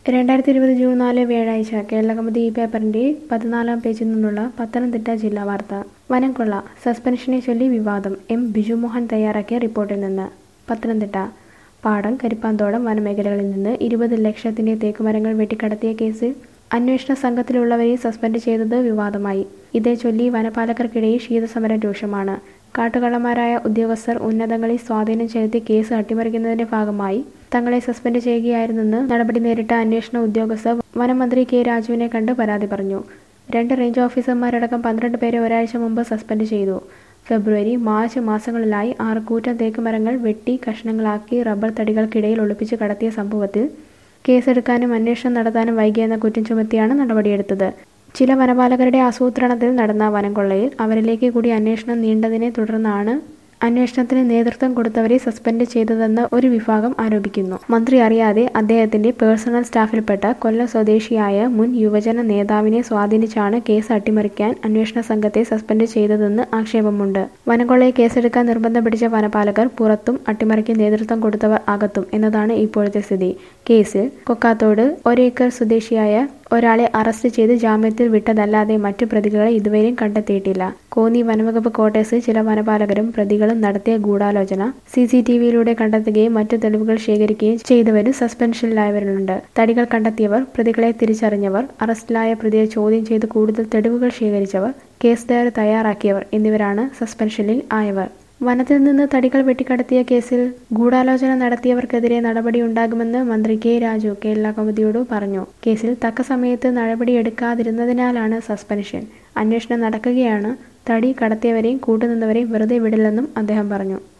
രണ്ടായിരത്തി ഇരുപത് ജൂൺ നാല് വ്യാഴാഴ്ച കേരളകൗമുദി ഈ പേപ്പറിന്റെ പതിനാലാം പേജിൽ നിന്നുള്ള പത്തനംതിട്ട ജില്ലാ വാർത്ത വനംകൊള്ള സസ്പെൻഷനെ ചൊല്ലി വിവാദം എം ബിജുമോഹൻ തയ്യാറാക്കിയ റിപ്പോർട്ടിൽ നിന്ന് പത്തനംതിട്ട പാടം കരിപ്പാന്തോടം വനമേഖലകളിൽ നിന്ന് ഇരുപത് ലക്ഷത്തിന്റെ തേക്കുമരങ്ങൾ വെട്ടിക്കടത്തിയ കേസിൽ അന്വേഷണ സംഘത്തിലുള്ളവരെ സസ്പെൻഡ് ചെയ്തത് വിവാദമായി ഇതേ ചൊല്ലി വനപാലകർക്കിടയിൽ ശീതസമരം രൂക്ഷമാണ് കാട്ടുകള്ളന്മാരായ ഉദ്യോഗസ്ഥർ ഉന്നതങ്ങളിൽ സ്വാധീനം ചെലുത്തി കേസ് അട്ടിമറിക്കുന്നതിന്റെ ഭാഗമായി തങ്ങളെ സസ്പെൻഡ് ചെയ്യുകയായിരുന്നെന്ന് നടപടി നേരിട്ട അന്വേഷണ ഉദ്യോഗസ്ഥർ വനമന്ത്രി കെ രാജുവിനെ കണ്ട് പരാതി പറഞ്ഞു രണ്ട് റേഞ്ച് ഓഫീസർമാരടക്കം പന്ത്രണ്ട് പേരെ ഒരാഴ്ച മുമ്പ് സസ്പെൻഡ് ചെയ്തു ഫെബ്രുവരി മാർച്ച് മാസങ്ങളിലായി ആറ് കൂറ്റൻ തേക്കുമരങ്ങൾ വെട്ടി കഷ്ണങ്ങളാക്കി റബ്ബർ തടികൾക്കിടയിൽ ഒളിപ്പിച്ച് കടത്തിയ സംഭവത്തിൽ കേസെടുക്കാനും അന്വേഷണം നടത്താനും വൈകിയെന്ന കുറ്റം ചുമത്തിയാണ് നടപടിയെടുത്തത് ചില വനപാലകരുടെ ആസൂത്രണത്തിൽ നടന്ന വനംകൊള്ളയിൽ അവരിലേക്ക് കൂടി അന്വേഷണം നീണ്ടതിനെ തുടർന്നാണ് അന്വേഷണത്തിന് നേതൃത്വം കൊടുത്തവരെ സസ്പെൻഡ് ചെയ്തതെന്ന് ഒരു വിഭാഗം ആരോപിക്കുന്നു മന്ത്രി അറിയാതെ അദ്ദേഹത്തിന്റെ പേഴ്സണൽ സ്റ്റാഫിൽപ്പെട്ട കൊല്ലം സ്വദേശിയായ മുൻ യുവജന നേതാവിനെ സ്വാധീനിച്ചാണ് കേസ് അട്ടിമറിക്കാൻ അന്വേഷണ സംഘത്തെ സസ്പെൻഡ് ചെയ്തതെന്ന് ആക്ഷേപമുണ്ട് വനംകൊള്ളയെ കേസെടുക്കാൻ നിർബന്ധം പിടിച്ച വനപാലകർ പുറത്തും അട്ടിമറിക്ക് നേതൃത്വം കൊടുത്തവർ അകത്തും എന്നതാണ് ഇപ്പോഴത്തെ സ്ഥിതി കേസിൽ കൊക്കാത്തോട് ഒരേക്കർ സ്വദേശിയായ ഒരാളെ അറസ്റ്റ് ചെയ്ത് ജാമ്യത്തിൽ വിട്ടതല്ലാതെ മറ്റു പ്രതികളെ ഇതുവരെയും കണ്ടെത്തിയിട്ടില്ല കോന്നി വനവകുപ്പ് ക്വാർട്ടേഴ്സിൽ ചില വനപാലകരും പ്രതികളും നടത്തിയ ഗൂഢാലോചന സി സി ടി വിയിലൂടെ കണ്ടെത്തുകയും മറ്റു തെളിവുകൾ ശേഖരിക്കുകയും ചെയ്തവരും സസ്പെൻഷനിലായവരുണ്ട് തടികൾ കണ്ടെത്തിയവർ പ്രതികളെ തിരിച്ചറിഞ്ഞവർ അറസ്റ്റിലായ പ്രതിയെ ചോദ്യം ചെയ്ത് കൂടുതൽ തെളിവുകൾ ശേഖരിച്ചവർ കേസ് ഡയറി തയ്യാറാക്കിയവർ എന്നിവരാണ് സസ്പെൻഷനിൽ ആയവർ വനത്തിൽ നിന്ന് തടികൾ വെട്ടിക്കടത്തിയ കേസിൽ ഗൂഢാലോചന നടത്തിയവർക്കെതിരെ നടപടിയുണ്ടാകുമെന്ന് മന്ത്രി കെ രാജു കേരള കൗമുദിയോട് പറഞ്ഞു കേസിൽ തക്ക സമയത്ത് നടപടിയെടുക്കാതിരുന്നതിനാലാണ് സസ്പെൻഷൻ അന്വേഷണം നടക്കുകയാണ് തടി കടത്തിയവരെയും കൂട്ടുനിന്നവരെയും വെറുതെ വിടില്ലെന്നും അദ്ദേഹം പറഞ്ഞു